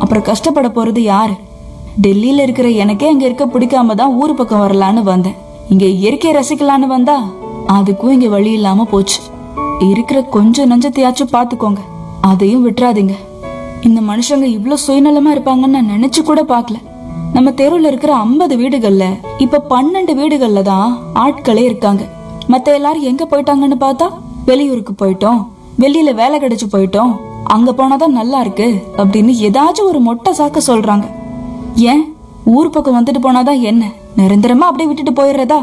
அப்புறம் கஷ்டப்பட போறது யாரு டெல்லியில இருக்கிற எனக்கே அங்க இருக்க பிடிக்காம தான் ஊர் பக்கம் வரலான்னு வந்தேன் இங்க இயற்கையை ரசிக்கலான்னு வந்தா அதுக்கும் இங்க வழி இல்லாம போச்சு இருக்கிற கொஞ்சம் நஞ்சத்தையாச்சும் பாத்துக்கோங்க அதையும் விட்டுறாதீங்க இந்த மனுஷங்க இவ்ளோ சுயநலமா இருப்பாங்கன்னு நான் நினைச்சு கூட பார்க்கல நம்ம தெருவுல இருக்கிற ஐம்பது வீடுகள்ல இப்ப பன்னெண்டு வீடுகள்ல தான் ஆட்களே இருக்காங்க மத்த எல்லாரும் எங்க போயிட்டாங்கன்னு பார்த்தா வெளியூருக்கு போயிட்டோம் வெளியில வேலை கிடைச்சு போயிட்டோம் அங்க போனாதான் நல்லா இருக்கு அப்படின்னு ஏதாச்சும் ஒரு மொட்டை சாக்க சொல்றாங்க ஏன் ஊர் பக்கம் வந்துட்டு போனாதான் என்ன நிரந்தரமா அப்படியே விட்டுட்டு போயிடுறதா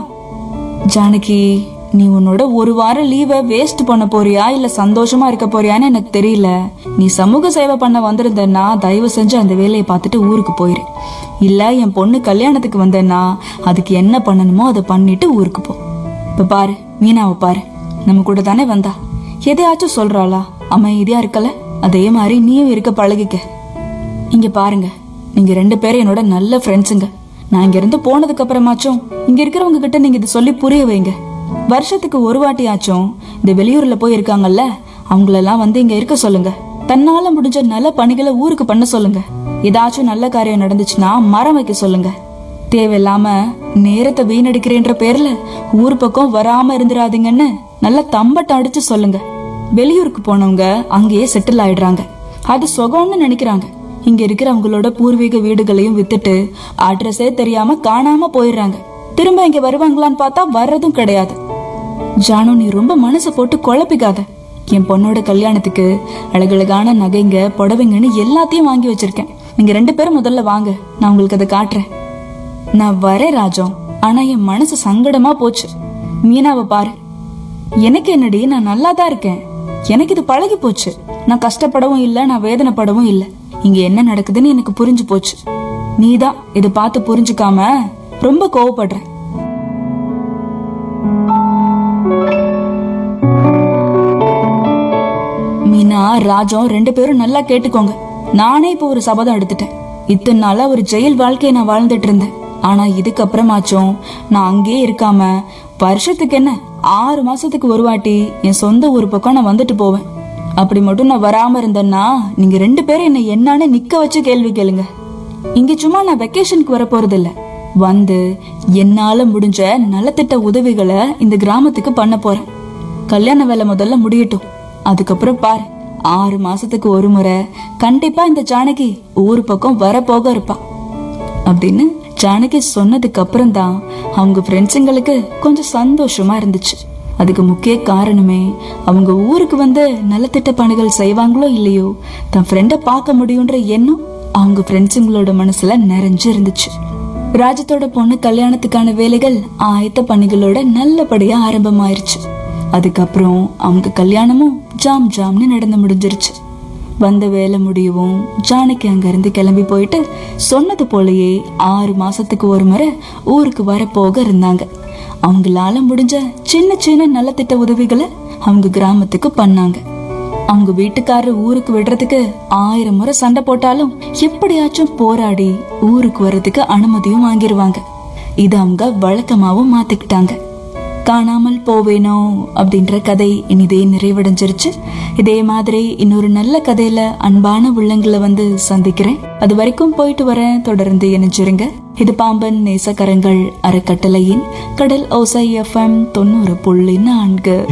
ஜானகி நீ உன்னோட ஒரு வாரம் லீவை வேஸ்ட் பண்ண போறியா இல்ல சந்தோஷமா இருக்க போறியான்னு எனக்கு தெரியல நீ சமூக சேவை பண்ண வந்திருந்தேன்னா தயவு செஞ்சு அந்த வேலையை பார்த்துட்டு ஊருக்கு போயிரு இல்ல என் பொண்ணு கல்யாணத்துக்கு வந்தேன்னா அதுக்கு என்ன பண்ணணுமோ அதை பண்ணிட்டு ஊருக்கு போ இப்ப பாரு மீனாவை பாரு நம்ம கூட தானே வந்தா எதையாச்சும் சொல்றாளா அமைதியா இருக்கல அதே மாதிரி நீயும் இருக்க பழகிக்க இங்க பாருங்க நீங்க ரெண்டு பேரும் என்னோட நல்ல ஃப்ரெண்ட்ஸுங்க நான் இங்க இருந்து போனதுக்கு அப்புறமாச்சும் இங்க இருக்கிறவங்க கிட்ட நீங்க இதை சொல்லி புரிய வைங்க வருஷத்துக்கு ஒரு வாட்டியாச்சும் இந்த வெளியூர்ல போய் இருக்காங்கல்ல அவங்களெல்லாம் வந்து இங்க இருக்க சொல்லுங்க தன்னால முடிஞ்ச நல்ல பணிகளை ஊருக்கு பண்ண சொல்லுங்க ஏதாச்சும் நல்ல காரியம் நடந்துச்சுன்னா மரம் வைக்க சொல்லுங்க தேவையில்லாம நேரத்தை வீணடிக்கிறேன்ற பேர்ல ஊர் பக்கம் வராம இருந்துராதீங்கன்னு நல்லா தம்பட்டம் அடிச்சு சொல்லுங்க வெளியூருக்கு போனவங்க அங்கேயே செட்டில் ஆயிடுறாங்க அது சுகம்னு நினைக்கிறாங்க இங்க இருக்கிற அவங்களோட பூர்வீக வீடுகளையும் வித்துட்டு அட்ரஸே தெரியாம காணாம போயிடுறாங்க திரும்ப இங்க வருவாங்களான்னு பார்த்தா வர்றதும் கிடையாது ஜானு நீ ரொம்ப மனசை போட்டு குழப்பிக்காத என் பொண்ணோட கல்யாணத்துக்கு அழகழகான நகைங்க புடவைங்கன்னு எல்லாத்தையும் வாங்கி வச்சிருக்கேன் நீங்க ரெண்டு பேரும் முதல்ல வாங்க நான் உங்களுக்கு அதை காட்டுறேன் நான் வரேன் ராஜம் ஆனா என் மனசு சங்கடமா போச்சு மீனாவை பாரு எனக்கு என்னடி நான் நல்லா தான் இருக்கேன் எனக்கு இது பழகி போச்சு நான் கஷ்டப்படவும் இல்ல நான் வேதனைப்படவும் இல்ல இங்க என்ன நடக்குதுன்னு எனக்கு புரிஞ்சு போச்சு நீதான் இதை பார்த்து புரிஞ்சுக்காம ரொம்ப கோவப்படுற மீனா ராஜம் ரெண்டு பேரும் நல்லா கேட்டுக்கோங்க நானே இப்போ ஒரு சபதம் எடுத்துட்டேன் இத்தனை நாளா ஒரு ஜெயில் வாழ்க்கையை நான் வாழ்ந்துட்டு இருந்தேன் ஆனா இதுக்கப்புறமாச்சும் நான் அங்கேயே இருக்காம வருஷத்துக்கு என்ன ஆறு மாசத்துக்கு ஒரு வாட்டி என் சொந்த ஊர் பக்கம் நான் வந்துட்டு போவேன் அப்படி மட்டும் நான் வராம இருந்தேன்னா நீங்க ரெண்டு பேரும் என்ன என்னன்னு நிக்க வச்சு கேள்வி கேளுங்க இங்க சும்மா நான் வெக்கேஷனுக்கு வர போறது இல்ல வந்து என்னால முடிஞ்ச நலத்திட்ட உதவிகளை இந்த கிராமத்துக்கு பண்ண போறேன் கல்யாண வேலை முதல்ல முடியட்டும் அதுக்கப்புறம் பாரு ஆறு மாசத்துக்கு ஒரு முறை கண்டிப்பா இந்த ஜானகி ஊர் பக்கம் வர போக இருப்பா அப்படின்னு ஜானகி சொன்னதுக்கு அப்புறம் தான் அவங்க ஃப்ரெண்ட்ஸுங்களுக்கு கொஞ்சம் சந்தோஷமா இருந்துச்சு அதுக்கு முக்கிய காரணமே அவங்க ஊருக்கு வந்து நலத்திட்ட பணிகள் செய்வாங்களோ இல்லையோ தன் ஃப்ரெண்டை பார்க்க முடியுன்ற எண்ணம் அவங்க ஃப்ரெண்ட்ஸுங்களோட மனசுல நிறைஞ்சு இருந்துச்சு ராஜத்தோட பொண்ணு கல்யாணத்துக்கான வேலைகள் ஆயத்த பணிகளோட நல்லபடியா ஆரம்பமாயிருச்சு அதுக்கப்புறம் அவங்க கல்யாணமும் ஜாம் ஜாம்னு நடந்து முடிஞ்சிருச்சு வந்த வேலை முடியவும் ஜானகி அங்கிருந்து கிளம்பி போயிட்டு சொன்னது போலயே ஆறு மாசத்துக்கு ஒரு முறை ஊருக்கு வர போக இருந்தாங்க அவங்களால முடிஞ்ச சின்ன சின்ன நலத்திட்ட உதவிகளை அவங்க கிராமத்துக்கு பண்ணாங்க அவங்க வீட்டுக்காரர் ஊருக்கு விடுறதுக்கு ஆயிரம் முறை சண்டை போட்டாலும் எப்படியாச்சும் போராடி ஊருக்கு வர்றதுக்கு அனுமதியும் வாங்கிருவாங்க இது அவங்க வழக்கமாவும் மாத்திக்கிட்டாங்க காணாமல் போவேனோ அப்படின்ற கதை இனிதே நிறைவடைஞ்சிருச்சு இதே மாதிரி இன்னொரு நல்ல கதையில அன்பான உள்ளங்களை வந்து சந்திக்கிறேன் அது வரைக்கும் போயிட்டு வரேன் தொடர்ந்து இணைஞ்சிருங்க இது பாம்பன் நேசக்கரங்கள் அறக்கட்டளையின் கடல் ஓசை எஃப்எம் தொண்ணூறு புள்ளி நான்கு